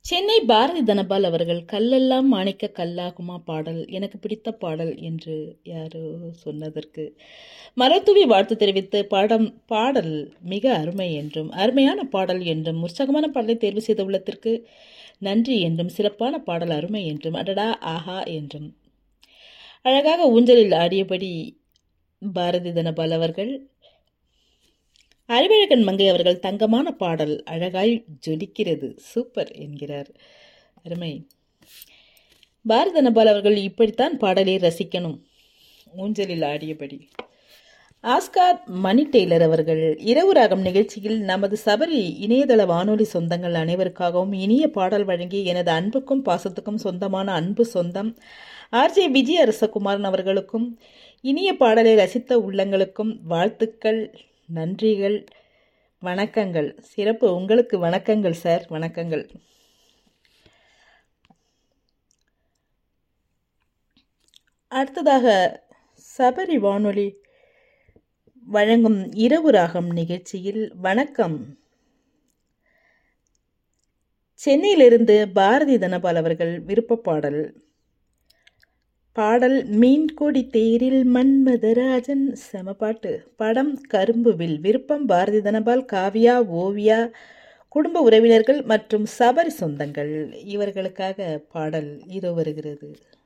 சென்னை பாரதி தனபால் அவர்கள் கல்லெல்லாம் மாணிக்க கல்லாகுமா பாடல் எனக்கு பிடித்த பாடல் என்று யாரோ சொன்னதற்கு மரத்துவி வாழ்த்து தெரிவித்து பாடம் பாடல் மிக அருமை என்றும் அருமையான பாடல் என்றும் உற்சாகமான பாடலை தேர்வு செய்த உள்ளத்திற்கு நன்றி என்றும் சிறப்பான பாடல் அருமை என்றும் அடடா ஆஹா என்றும் அழகாக ஊஞ்சலில் ஆடியபடி பாரதி தனபால் அவர்கள் அறிவழகன் மங்கை அவர்கள் தங்கமான பாடல் அழகாய் ஜொலிக்கிறது சூப்பர் என்கிறார் அருமை பாரத நபால் அவர்கள் இப்படித்தான் பாடலை ரசிக்கணும் ஊஞ்சலில் ஆடியபடி ஆஸ்கார் மணி டெய்லர் அவர்கள் இரவு ராகம் நிகழ்ச்சியில் நமது சபரி இணையதள வானொலி சொந்தங்கள் அனைவருக்காகவும் இனிய பாடல் வழங்கி எனது அன்புக்கும் பாசத்துக்கும் சொந்தமான அன்பு சொந்தம் ஆர்ஜே விஜய் அரசகுமாரன் அவர்களுக்கும் இனிய பாடலை ரசித்த உள்ளங்களுக்கும் வாழ்த்துக்கள் நன்றிகள் வணக்கங்கள் சிறப்பு உங்களுக்கு வணக்கங்கள் சார் வணக்கங்கள் அடுத்ததாக சபரி வானொலி வழங்கும் இரவு ராகம் நிகழ்ச்சியில் வணக்கம் சென்னையிலிருந்து பாரதி தனபால் அவர்கள் விருப்ப பாடல் பாடல் மீன்கொடி தேரில் மன்மதராஜன் செமப்பாட்டு படம் கரும்புவில் விருப்பம் பாரதி தனபால் காவியா ஓவியா குடும்ப உறவினர்கள் மற்றும் சபரி சொந்தங்கள் இவர்களுக்காக பாடல் இதோ வருகிறது